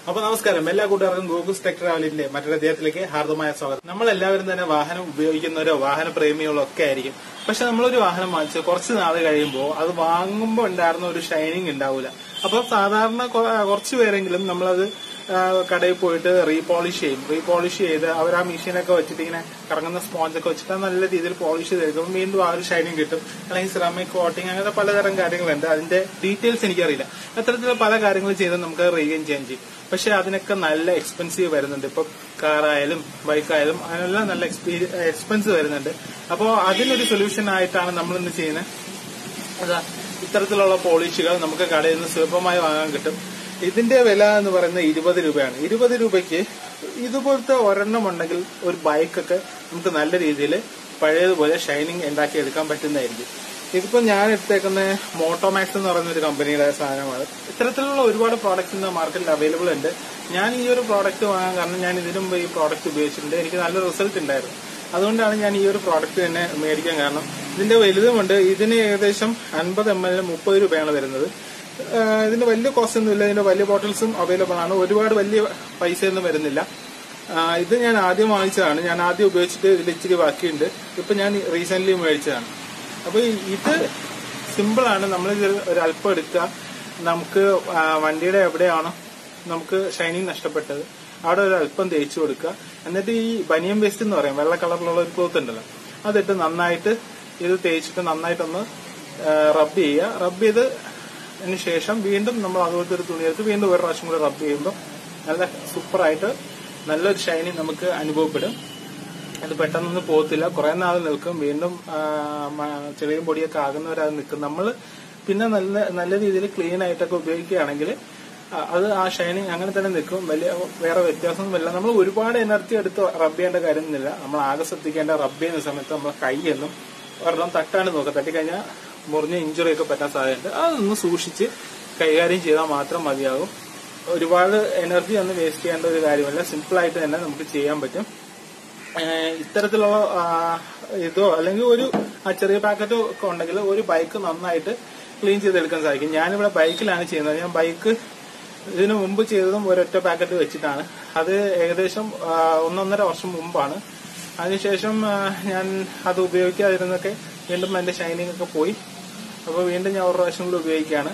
അപ്പൊ നമസ്കാരം എല്ലാ കൂട്ടുകാർക്കും ഗൂഗിൾസ് ടെക് ട്രാവലിന്റെ മറ്റൊരു അദ്ദേഹത്തിലേക്ക് ഹാർദമായ സ്വാഗതം നമ്മൾ എല്ലാവരും തന്നെ വാഹനം ഉപയോഗിക്കുന്നവരോ വാഹന പ്രേമികളോ ഒക്കെ ആയിരിക്കും പക്ഷെ നമ്മളൊരു വാഹനം വാങ്ങിച്ച് കുറച്ച് നാൾ കഴിയുമ്പോൾ അത് വാങ്ങുമ്പോൾ ഉണ്ടായിരുന്ന ഒരു ഷൈനിങ് ഉണ്ടാവില്ല അപ്പൊ സാധാരണ കൊ- കുറച്ച് പേരെങ്കിലും നമ്മളത് ആ, കടയിൽ പോയിട്ട് റീപോളിഷ് ചെയ്യും റീപോളിഷ് ചെയ്ത് അവർ ആ മെഷീനൊക്കെ വെച്ചിട്ട് ഇങ്ങനെ കറങ്ങുന്ന സ്പോഞ്ചൊക്കെ വെച്ചിട്ട് അത് നല്ല രീതിയിൽ പോളിഷ് ചെയ്തെടുക്കും വീണ്ടും ആ ഒരു ഷൈനിങ് കിട്ടും അല്ലെങ്കിൽ സിറാമിക് കോട്ടിങ് അങ്ങനത്തെ പലതരം കാര്യങ്ങളുണ്ട് അതിന്റെ ഡീറ്റെയിൽസ് എനിക്കറിയില്ല അത്തരത്തിലുള്ള പല കാര്യങ്ങൾ ചെയ്ത് നമുക്ക് റീഗെയിൻ ചെയ്യാൻ ചെയ്യും പക്ഷെ അതിനൊക്കെ നല്ല എക്സ്പെൻസീവ് വരുന്നുണ്ട് ഇപ്പൊ കാറായാലും ബൈക്കായാലും അതിനെല്ലാം നല്ല എക്സ്പെൻസ് വരുന്നുണ്ട് അപ്പോൾ അതിനൊരു സൊല്യൂഷൻ ആയിട്ടാണ് നമ്മൾ ഇന്ന് ചെയ്യുന്നത് അതാ ഇത്തരത്തിലുള്ള പോളിഷുകൾ നമുക്ക് കടയിൽ നിന്ന് സുലഭമായി വാങ്ങാൻ കിട്ടും ഇതിന്റെ വില എന്ന് പറയുന്നത് ഇരുപത് രൂപയാണ് ഇരുപത് രൂപയ്ക്ക് ഇതുപോലത്തെ ഒരെണ്ണം ഉണ്ടെങ്കിൽ ഒരു ബൈക്കൊക്കെ നമുക്ക് നല്ല രീതിയിൽ പഴയതുപോലെ ഷൈനിങ് ഉണ്ടാക്കി എടുക്കാൻ പറ്റുന്നതായിരിക്കും ഇതിപ്പോ ഞാൻ എടുത്തേക്കുന്ന മോട്ടോമാക്സ് എന്ന് പറയുന്ന ഒരു കമ്പനിയുടെ സാധനമാണ് ഇത്തരത്തിലുള്ള ഒരുപാട് പ്രോഡക്റ്റ്സ് ഇന്ന് മാർക്കറ്റിൽ അവൈലബിൾ ഉണ്ട് ഞാൻ ഈ ഒരു പ്രോഡക്റ്റ് വാങ്ങാൻ കാരണം ഞാൻ ഇതിനു മുമ്പ് ഈ പ്രോഡക്റ്റ് ഉപയോഗിച്ചിട്ടുണ്ട് എനിക്ക് നല്ല റിസൾട്ട് ഉണ്ടായിരുന്നു അതുകൊണ്ടാണ് ഞാൻ ഈ ഒരു പ്രോഡക്റ്റ് തന്നെ മേടിക്കാൻ കാരണം ഇതിന്റെ വലുതുമുണ്ട് ഇതിന് ഏകദേശം അൻപത് എം എല്ലിന് മുപ്പത് രൂപയാണ് വരുന്നത് ആഹ് ഇതിന് വലിയ കോസ്റ്റ് ഒന്നും ഇല്ല ഇതിന്റെ വലിയ ബോട്ടിൽസും അവൈലബിൾ ആണ് ഒരുപാട് വലിയ പൈസയൊന്നും വരുന്നില്ല ആഹ് ഇത് ഞാൻ ആദ്യം വാങ്ങിച്ചതാണ് ഞാൻ ആദ്യം ഉപയോഗിച്ചിട്ട് ഇതിൽ ഇച്ചിരി ബാക്കിയുണ്ട് ഇപ്പൊ ഞാൻ റീസെന്റ് മേടിച്ചതാണ് അപ്പൊ ഈ- ഇത് സിമ്പിൾ ആണ് നമ്മൾ ഇത് ഒരു അല്പം എടുക്കുക നമുക്ക് ആ, വണ്ടിയുടെ എവിടെയാണോ നമുക്ക് ഷൈനിങ് നഷ്ടപ്പെട്ടത് അവിടെ ഒരു അല്പം തേച്ച് കൊടുക്കുക എന്നിട്ട് ഈ ബനിയൻ വേസ്റ്റ് എന്ന് പറയും വെള്ള കളറിലുള്ള ഒരു ക്ലോത്ത് ഉണ്ടല്ലോ അതിട്ട് നന്നായിട്ട് ഇത് തേച്ചിട്ട് നന്നായിട്ടൊന്ന് റബ്ബ് ചെയ്യുക റബ്ബ് ചെയ്ത് അതിന് ശേഷം വീണ്ടും നമ്മൾ അതുപോലത്തെ ഒരു തുണി എടുത്ത് വീണ്ടും ഒരു പ്രാവശ്യം കൂടെ റബ്ബ് ചെയ്യുമ്പോൾ നല്ല സൂപ്പറായിട്ട് നല്ലൊരു ഷൈനിങ് നമുക്ക് അനുഭവപ്പെടും അത് പെട്ടെന്നൊന്നും പോകത്തില്ല കുറെ നാൾ നിൽക്കും വീണ്ടും ആ, മ- ചെളിയും പൊടിയൊക്കെ ആകുന്നവരെ അത് നിൽക്കും നമ്മൾ പിന്നെ നല്ല നല്ല രീതിയിൽ ക്ലീൻ ആയിട്ടൊക്കെ ഉപയോഗിക്കുകയാണെങ്കിൽ ആ, അത് ആ ഷൈനിങ് അങ്ങനെ തന്നെ നിൽക്കും വലിയ വേറെ വ്യത്യാസമൊന്നും വരില്ല നമ്മൾ ഒരുപാട് എനർജി എടുത്ത് റബ്ബ് ചെയ്യേണ്ട കാര്യമൊന്നുമില്ല നമ്മൾ ആകെ ശ്രദ്ധിക്കേണ്ട റബ്ബ് ചെയ്യുന്ന സമയത്ത് നമ്മൾ കൈയൊന്നും ഒരെണ്ണം തട്ടാണ്ട് നോക്കുക തട്ടിക്കഴിഞ്ഞാൽ മുറിഞ്ഞ ഇഞ്ചുറി ഒക്കെ പറ്റാൻ സാധ്യതയുണ്ട് അതൊന്ന് സൂക്ഷിച്ച് കൈകാര്യം ചെയ്താൽ മാത്രം മതിയാകും ഒരുപാട് എനർജി ഒന്നും വേസ്റ്റ് ചെയ്യേണ്ട ഒരു കാര്യമല്ല സിമ്പിൾ ആയിട്ട് തന്നെ നമുക്ക് ചെയ്യാൻ പറ്റും ഏഹ് ഇത്തരത്തിലുള്ള ആ, ഇതോ അല്ലെങ്കിൽ ഒരു ആ ചെറിയ പാക്കറ്റോ ഒക്കെ ഉണ്ടെങ്കിൽ ഒരു ബൈക്ക് നന്നായിട്ട് ക്ലീൻ ചെയ്തെടുക്കാൻ സാധിക്കും ഞാനിവിടെ ബൈക്കിലാണ് ചെയ്യുന്നത് ഞാൻ ബൈക്ക് ഇതിനു മുമ്പ് ചെയ്തതും ഒരൊറ്റ പാക്കറ്റ് വെച്ചിട്ടാണ് അത് ഏകദേശം ആ, ഒന്നൊന്നര വർഷം മുമ്പാണ് അതിനുശേഷം ആ, ഞാൻ അത് ഉപയോഗിക്കാതിരുന്നൊക്കെ വീണ്ടും എന്റെ ഷൈനിങ് ഒക്കെ പോയി അപ്പോൾ വീണ്ടും ഞാൻ ഒരു പ്രാവശ്യം കൂടി ഉപയോഗിക്കുകയാണ്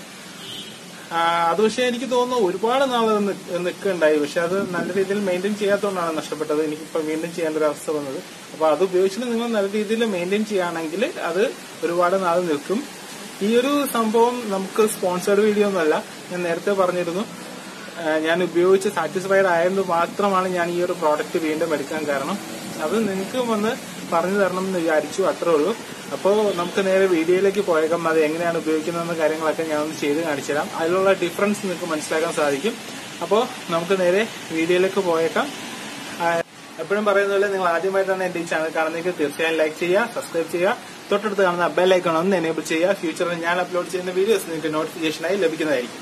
ആ, അത് പക്ഷേ എനിക്ക് തോന്നുന്നു ഒരുപാട് നാൾ നിൽക്കുകയുണ്ടായി പക്ഷെ അത് നല്ല രീതിയിൽ മെയിൻറ്റെയിൻ ചെയ്യാത്തതുകൊണ്ടാണ് നഷ്ടപ്പെട്ടത് എനിക്കിപ്പോൾ വീണ്ടും ചെയ്യേണ്ട ഒരു അവസ്ഥ വന്നത് അപ്പോൾ അത് ഉപയോഗിച്ചിട്ട് നിങ്ങൾ നല്ല രീതിയിൽ മെയിൻറ്റെയിൻ ചെയ്യുകയാണെങ്കിൽ അത് ഒരുപാട് നാൾ നിൽക്കും ഈ ഒരു സംഭവം നമുക്ക് സ്പോൺസേർഡ് വീഡിയോ ഒന്നുമല്ല ഞാൻ നേരത്തെ പറഞ്ഞിരുന്നു ആ, ഞാൻ ഉപയോഗിച്ച് സാറ്റിസ്ഫൈഡ് ആയത് മാത്രമാണ് ഞാൻ ഈ ഒരു പ്രോഡക്റ്റ് വീണ്ടും എടുക്കാൻ കാരണം അത് നിങ്ങൾക്ക് വന്ന് പറഞ്ഞു തരണം എന്ന് വിചാരിച്ചു അത്രേ ഉള്ളൂ അപ്പോൾ നമുക്ക് നേരെ വീഡിയോയിലേക്ക് പോയേക്കാം അത് എങ്ങനെയാണ് ഉപയോഗിക്കുന്നതെന്ന കാര്യങ്ങളൊക്കെ ഞാൻ ഒന്ന് ചെയ്ത് കാണിച്ചു തരാം അതിലുള്ള ഡിഫറൻസ് നിങ്ങൾക്ക് മനസ്സിലാക്കാൻ സാധിക്കും അപ്പോൾ നമുക്ക് നേരെ വീഡിയോയിലേക്ക് പോയേക്കാം ആ, എപ്പോഴും പറയുന്ന പോലെ നിങ്ങൾ ആദ്യമായിട്ടാണ് എന്റെ ഈ ചാനൽ കാണുന്നതെങ്കിൽ തീർച്ചയായും ലൈക്ക് ചെയ്യുക സബ്സ്ക്രൈബ് ചെയ്യുക തൊട്ടടുത്ത് കാണുന്ന ബെൽ ഐക്കൺ ഒന്ന് എനേബിൾ ചെയ്യുക ഫ്യൂച്ചറിൽ ഞാൻ അപ്ലോഡ് ചെയ്യുന്ന വീഡിയോസ് നിങ്ങൾക്ക് നോട്ടിഫിക്കേഷനായി ലഭിക്കുന്നതായിരിക്കും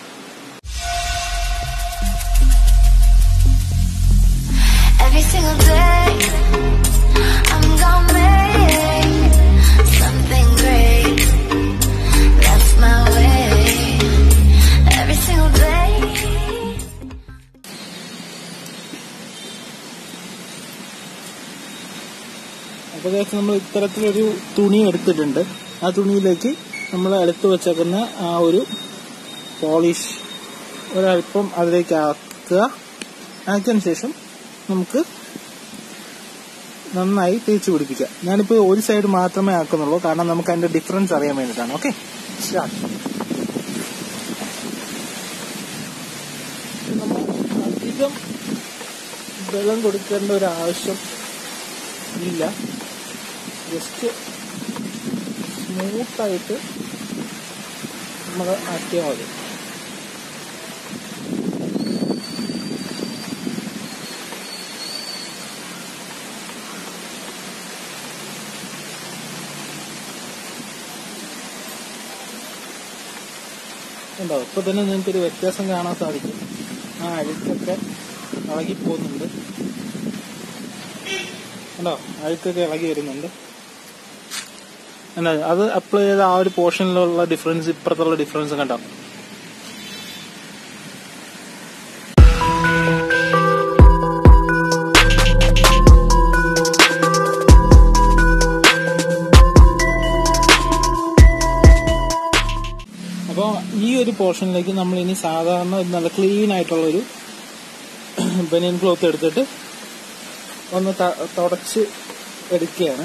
Every single day, I'm gonna make something great. That's my way. Every single day. അപ്പോൾ guys, നമ്മൾ ഇത്തരത്തിലൊരു തുണി എടുത്തിട്ടുണ്ട് ആ തുണിയിലേക്ക് നമ്മൾ എടുത്തു വെച്ചേക്കുന്ന ആ ഒരു പോളിഷ് ഒരല്പം അതിലേക്ക് ആക്കുക ആക്കിയതിന് ശേഷം നമുക്ക് നന്നായി തേച്ച് പിടിപ്പിക്കുക ഞാനിപ്പോൾ ഒരു സൈഡ് മാത്രമേ ആക്കുന്നുള്ളൂ കാരണം നമുക്ക് അതിന്റെ ഡിഫറൻസ് അറിയാൻ വേണ്ടിയിട്ടാണ് ഓക്കെ സ്റ്റാർട്ട് നമ്മൾ അധികം ബലം കൊടുക്കേണ്ട ഒരു ആവശ്യം ഇല്ല ജസ്റ്റ് സ്മൂത്തായിട്ട് നമ്മൾ ആക്കിയാൽ മതി ഉണ്ടോ ഇപ്പൊ തന്നെ നിങ്ങൾക്കൊരു വ്യത്യാസം കാണാൻ സാധിക്കും ആ അഴുക്കൊക്കെ ഇളകി പോകുന്നുണ്ട് ഉണ്ടോ അഴുക്കൊക്കെ ഇളകി വരുന്നുണ്ട് എന്താ അത് അപ്ലൈ ചെയ്ത ആ ഒരു പോർഷനിലുള്ള ഡിഫറൻസ് ഇപ്പുറത്തുള്ള ഡിഫറൻസ് കണ്ടോ പോർഷനിലേക്ക് നമ്മൾ ഇനി സാധാരണ ഒരു നല്ല ക്ലീൻ ആയിട്ടുള്ള ഒരു ബനിയൻ ക്ലോത്ത് എടുത്തിട്ട് ഒന്ന് ത- തുടച്ച് എടുക്കുകയാണ്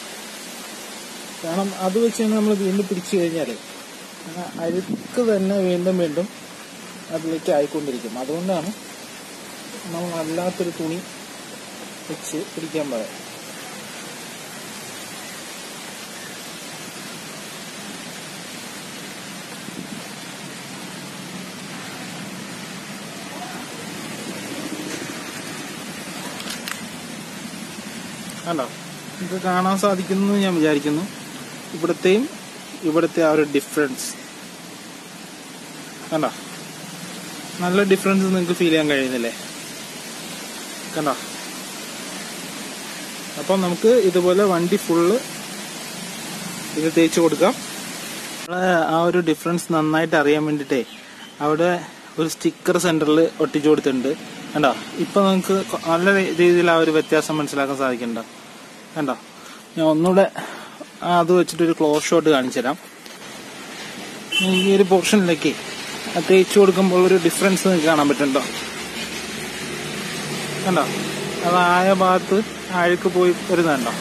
കാരണം അത് വെച്ച് തന്നെ നമ്മൾ വീണ്ടും പിടിച്ചു കഴിഞ്ഞാൽ അഴുക്ക് തന്നെ വീണ്ടും വീണ്ടും അതിലേക്ക് ആയിക്കൊണ്ടിരിക്കും അതുകൊണ്ടാണ് നമ്മൾ അല്ലാത്തൊരു തുണി വെച്ച് പിടിക്കാൻ പറയാം കണ്ടോ നിങ്ങൾക്ക് കാണാൻ സാധിക്കുന്നു എന്ന് ഞാൻ വിചാരിക്കുന്നു ഇവിടത്തെയും ഇവിടുത്തെ ആ ഒരു ഡിഫറൻസ് കണ്ടോ നല്ല ഡിഫറൻസ് നിങ്ങൾക്ക് ഫീൽ ചെയ്യാൻ കഴിയുന്നില്ലേ കണ്ടോ അപ്പം നമുക്ക് ഇതുപോലെ വണ്ടി ഫുള്ള് ഇത് തേച്ച് കൊടുക്കാം നമ്മള് ആ ഒരു ഡിഫറൻസ് നന്നായിട്ട് അറിയാൻ വേണ്ടിട്ടേ അവിടെ ഒരു സ്റ്റിക്കർ സെന്ററിൽ ഒട്ടിച്ചു കൊടുത്തിട്ടുണ്ട് കണ്ടോ ഇപ്പൊ നമുക്ക് കൊ- നല്ല രീതിയിൽ ആ ഒരു വ്യത്യാസം മനസ്സിലാക്കാൻ സാധിക്കുന്നുണ്ടോ കണ്ടോ ഞാൻ ഒന്നുകൂടെ ആ അത് വെച്ചിട്ട് ഒരു ക്ലോസ് ഷോട്ട് കാണിച്ചു തരാം ഈ ഒരു പോർഷനിലേക്ക് തേച്ച് കൊടുക്കുമ്പോൾ ഒരു ഡിഫറൻസ് നിങ്ങൾക്ക് കാണാൻ പറ്റുന്നുണ്ടോ കണ്ടോ അത് ആയ ഭാഗത്ത് അഴുക്ക് പോയി വരുന്നുണ്ടോ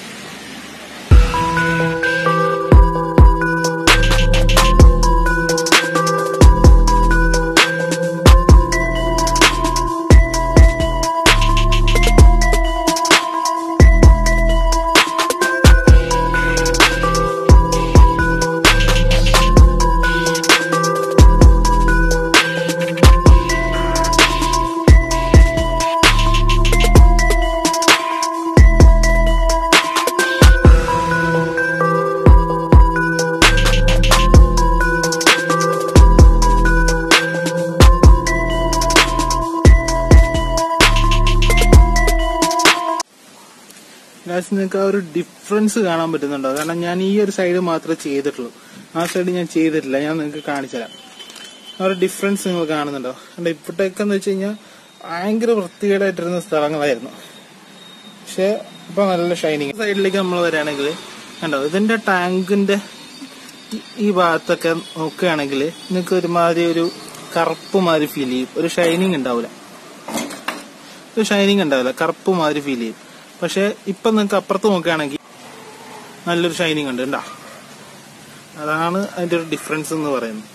ഗാസ് നിങ്ങൾക്ക് ആ ഒരു ഡിഫറൻസ് കാണാൻ പറ്റുന്നുണ്ടോ കാരണം ഞാൻ ഈ ഒരു സൈഡ് മാത്രമേ ചെയ്തിട്ടുള്ളൂ ആ സൈഡ് ഞാൻ ചെയ്തിട്ടില്ല ഞാൻ നിങ്ങൾക്ക് കാണിച്ചു തരാം ആ ഒരു ഡിഫറൻസ് നിങ്ങൾ കാണുന്നുണ്ടോ കണ്ടോ ഇപ്പോഴത്തേക്ക് എന്ന് വെച്ച് കഴിഞ്ഞാൽ ഭയങ്കര വൃത്തികേടായിട്ടിരുന്ന സ്ഥലങ്ങളായിരുന്നു പക്ഷെ ഇപ്പൊ നല്ല ഷൈനിങ് സൈഡിലേക്ക് നമ്മൾ വരികയാണെങ്കിൽ കണ്ടോ ഇതിന്റെ ടാങ്കിന്റെ ഈ- ഈ ഭാഗത്തൊക്കെ നോക്കുകയാണെങ്കിൽ നിങ്ങൾക്ക് ഒരുമാതിരി ഒരു കറുപ്പ് മാതിരി ഫീൽ ചെയ്യും ഒരു ഷൈനിങ് ഉണ്ടാവില്ല ഒരു ഷൈനിങ് ഉണ്ടാവില്ല കറുപ്പ് മാതിരി ഫീൽ ചെയ്യും പക്ഷെ ഇപ്പൊ നിങ്ങൾക്ക് അപ്പുറത്ത് നോക്കുകയാണെങ്കിൽ നല്ലൊരു ഷൈനിങ് ഉണ്ട് ഉണ്ടാ അതാണ് അതിന്റെ ഒരു ഡിഫറൻസ് എന്ന് പറയുന്നത്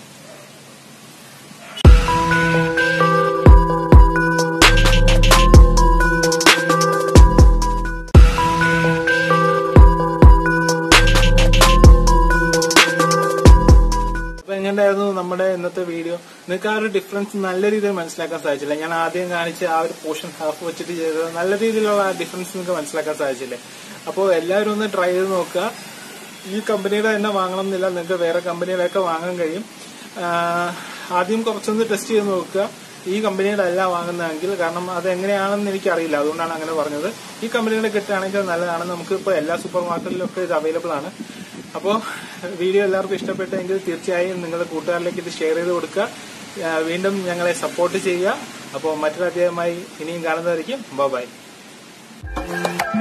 അപ്പൊ എങ്ങനെയായിരുന്നു നമ്മുടെ ഇന്നത്തെ വീഡിയോ നിങ്ങൾക്ക് ആ ഒരു ഡിഫറൻസ് നല്ല രീതിയിൽ മനസ്സിലാക്കാൻ സാധിച്ചില്ല ഞാൻ ആദ്യം കാണിച്ച ആ ഒരു പോർഷൻ ഹാഫ് വെച്ചിട്ട് ചെയ്തത് നല്ല രീതിയിലുള്ള ആ ഡിഫറൻസ് നിങ്ങൾക്ക് മനസ്സിലാക്കാൻ സാധിച്ചില്ലേ അപ്പോൾ എല്ലാവരും ഒന്ന് ട്രൈ ചെയ്ത് നോക്കുക ഈ കമ്പനിയുടെ തന്നെ വാങ്ങണം എന്നില്ല നിങ്ങൾക്ക് വേറെ കമ്പനികളൊക്കെ വാങ്ങാൻ കഴിയും ആഹ് ആദ്യം കുറച്ചൊന്ന് ടെസ്റ്റ് ചെയ്ത് നോക്കുക ഈ കമ്പനിയുടെ അല്ല വാങ്ങുന്നതെങ്കിൽ കാരണം അത് എങ്ങനെയാണെന്ന് എനിക്കറിയില്ല അതുകൊണ്ടാണ് അങ്ങനെ പറഞ്ഞത് ഈ കമ്പനിയുടെ കിട്ടുകയാണെങ്കിൽ നല്ലതാണ് നമുക്ക് ഇപ്പോൾ എല്ലാ സൂപ്പർ മാർക്കറ്റിലൊക്കെ ഇത് അവൈലബിൾ ആണ് അപ്പോൾ വീഡിയോ എല്ലാവർക്കും ഇഷ്ടപ്പെട്ടെങ്കിൽ തീർച്ചയായും നിങ്ങളുടെ കൂട്ടുകാരിലേക്ക് ഇത് ഷെയർ ചെയ്ത് കൊടുക്കുക ആ, വീണ്ടും ഞങ്ങളെ സപ്പോർട്ട് ചെയ്യുക അപ്പോൾ മറ്റൊരു അധ്യായമായി ഇനിയും കാണുന്നതായിരിക്കും ബൈ